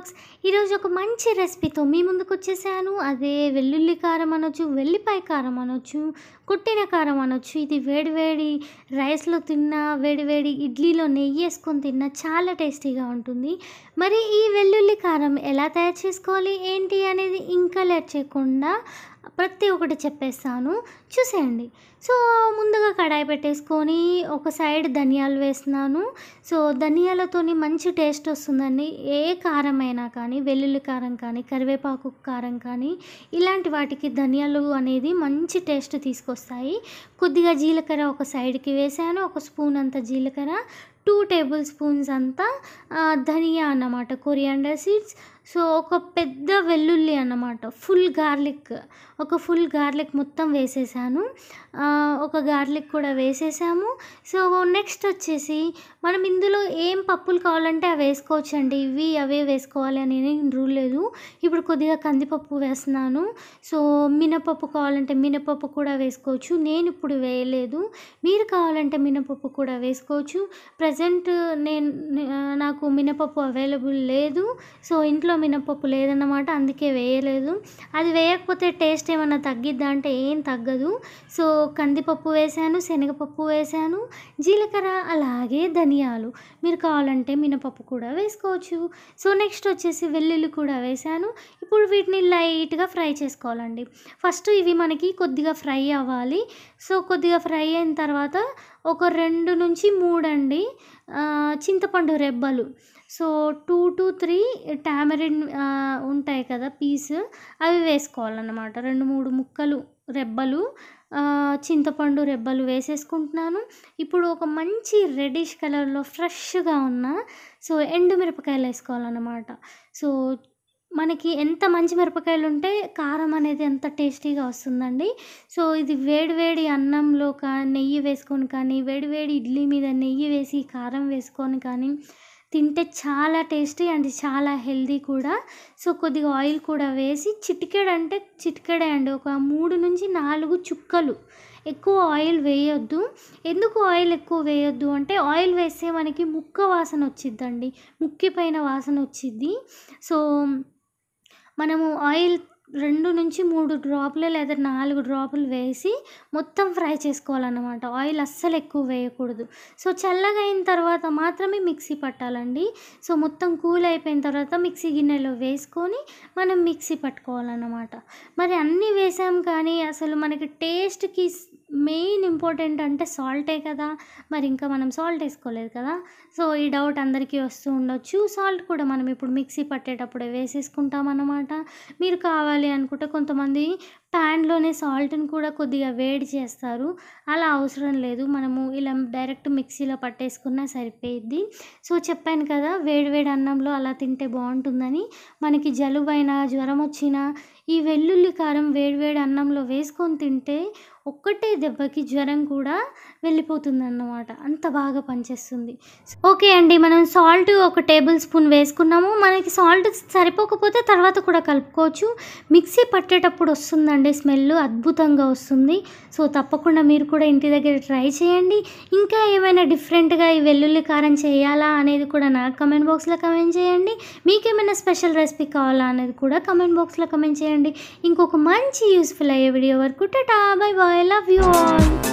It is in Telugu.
వ్లాగ్స్ ఈరోజు ఒక మంచి రెసిపీతో మీ ముందుకు వచ్చేసాను అదే వెల్లుల్లి కారం అనొచ్చు వెల్లిపాయ కారం అనొచ్చు కొట్టిన కారం అనొచ్చు ఇది వేడివేడి రైస్లో తిన్నా వేడివేడి ఇడ్లీలో నెయ్యి వేసుకొని తిన్నా చాలా టేస్టీగా ఉంటుంది మరి ఈ వెల్లుల్లి కారం ఎలా తయారు చేసుకోవాలి ఏంటి అనేది ఇంకా లేట్ చేయకుండా ప్రతి ఒక్కటి చెప్పేస్తాను చూసేయండి సో ముందుగా కడాయి పెట్టేసుకొని ఒక సైడ్ ధనియాలు వేస్తున్నాను సో ధనియాలతోని మంచి టేస్ట్ వస్తుందండి ఏ కారం అయినా కానీ వెల్లుల్లి కారం కానీ కరివేపాకు కారం కానీ ఇలాంటి వాటికి ధనియాలు అనేది మంచి టేస్ట్ తీసుకొస్తాయి కొద్దిగా జీలకర్ర ఒక సైడ్కి వేసాను ఒక స్పూన్ అంత జీలకర్ర టూ టేబుల్ స్పూన్స్ అంతా ఆ, ధనియా అన్నమాట కొరియాండర్ సీడ్స్ సో ఒక పెద్ద వెల్లుల్లి అన్నమాట ఫుల్ గార్లిక్ ఒక ఫుల్ గార్లిక్ మొత్తం వేసేసాను ఆ, ఒక గార్లిక్ కూడా వేసేసాము సో నెక్స్ట్ వచ్చేసి మనం ఇందులో ఏం పప్పులు కావాలంటే అవి వేసుకోవచ్చండి ఇవి అవే వేసుకోవాలి అని ఏం రూల్ లేదు ఇప్పుడు కొద్దిగా కందిపప్పు వేస్తున్నాను సో మినపప్పు కావాలంటే మినపప్పు కూడా వేసుకోవచ్చు నేను ఇప్పుడు వేయలేదు మీరు కావాలంటే మినపప్పు కూడా వేసుకోవచ్చు ప్రజెంట్ నేను నే- నాకు మినపప్పు అవైలబుల్ లేదు సో ఇంట్లో మినపప్పు లేదన్నమాట అందుకే వేయలేదు అది వేయకపోతే టేస్ట్ ఏమన్నా తగ్గిద్దా అంటే ఏం తగ్గదు సో కందిపప్పు వేసాను శనగపప్పు వేసాను జీలకర్ర అలాగే ధనియాలు మీరు కావాలంటే మినపప్పు కూడా వేసుకోవచ్చు సో నెక్స్ట్ వచ్చేసి వెల్లుల్లి కూడా వేసాను ఇప్పుడు వీటిని లైట్గా ఫ్రై చేసుకోవాలండి ఫస్ట్ ఇవి మనకి కొద్దిగా ఫ్రై అవ్వాలి సో కొద్దిగా ఫ్రై అయిన తర్వాత ఒక రెండు నుంచి మూడు అండి ఆ, చింతపండు రెబ్బలు so two to three tamarind ఉంటాయి కదా పీస్ అవి వేసుకోవాలన్నమాట రెండు మూడు ముక్కలు రెబ్బలు ఆ, చింతపండు రెబ్బలు వేసేసుకుంటున్నాను ఇప్పుడు ఒక మంచి రెడిష్ కలర్లో ఫ్రెష్గా ఉన్న సో ఎండు మిరపకాయలు వేసుకోవాలన్నమాట సో మనకి ఎంత మంచి మిరపకాయలు ఉంటే కారం అనేది ఎంత టేస్టీగా వస్తుందండి సో ఇది వేడివేడి అన్నంలో కా నెయ్యి వేసుకొని కానీ వేడివేడి ఇడ్లీ మీద నెయ్యి వేసి కారం వేసుకొని కానీ తింటే చాలా టేస్టీ అండ్ చాలా హెల్దీ కూడా సో కొద్దిగా ఆయిల్ కూడా వేసి చిటికెడు అంటే చిటికెడే అండి ఒక మూడు నుంచి నాలుగు చుక్కలు ఎక్కువ ఆయిల్ వేయొద్దు ఎందుకు ఆయిల్ ఎక్కువ వేయొద్దు అంటే ఆయిల్ వేస్తే మనకి ముక్క వాసన వచ్చిద్దండి ముక్కిపైన వాసన వచ్చిద్ది సో మనము ఆయిల్ రెండు నుంచి మూడు డ్రాపులు లేదా నాలుగు డ్రాపులు వేసి మొత్తం ఫ్రై చేసుకోవాలన్నమాట ఆయిల్ అస్సలు ఎక్కువ వేయకూడదు సో చల్లగా అయిన తర్వాత మాత్రమే మిక్సీ పట్టాలండి సో మొత్తం కూల్ అయిపోయిన తర్వాత మిక్సీ గిన్నెలో వేసుకొని మనం మిక్సీ పట్టుకోవాలన్నమాట మరి అన్నీ వేసాం కానీ అసలు మనకి టేస్ట్కి మెయిన్ ఇంపార్టెంట్ అంటే సాల్టే కదా మరి ఇంకా మనం సాల్ట్ వేసుకోలేదు కదా సో ఈ డౌట్ అందరికీ వస్తూ ఉండొచ్చు సాల్ట్ కూడా మనం ఇప్పుడు మిక్సీ పట్టేటప్పుడే వేసేసుకుంటాం అన్నమాట మీరు కావాలి అనుకుంటే కొంతమంది ప్యాన్లోనే సాల్ట్ని కూడా కొద్దిగా వేడి చేస్తారు అలా అవసరం లేదు మనము ఇలా డైరెక్ట్ మిక్సీలో పట్టేసుకున్నా సరిపోయిద్ది సో చెప్పాను కదా వేడివేడి అన్నంలో అలా తింటే బాగుంటుందని మనకి జలుబైనా జ్వరం వచ్చినా ఈ వెల్లుల్లి కారం వేడివేడి అన్నంలో వేసుకొని తింటే ఒక్కటే దెబ్బకి జ్వరం కూడా వెళ్ళిపోతుంది అన్నమాట అంత బాగా పనిచేస్తుంది ఓకే అండి మనం సాల్ట్ ఒక టేబుల్ స్పూన్ వేసుకున్నాము మనకి సాల్ట్ సరిపోకపోతే తర్వాత కూడా కలుపుకోవచ్చు మిక్సీ పట్టేటప్పుడు వస్తుందండి స్మెల్ అద్భుతంగా వస్తుంది సో తప్పకుండా మీరు కూడా ఇంటి దగ్గర ట్రై చేయండి ఇంకా ఏమైనా డిఫరెంట్గా ఈ వెల్లుల్లి కారం చేయాలా అనేది కూడా నాకు కమెంట్ బాక్స్లో కమెంట్ చేయండి మీకేమైనా స్పెషల్ రెసిపీ కావాలా అనేది కూడా కమెంట్ బాక్స్లో కమెంట్ చేయండి ఇంకొక మంచి యూస్ఫుల్ అయ్యే వీడియో వరకు tata bye bye love you all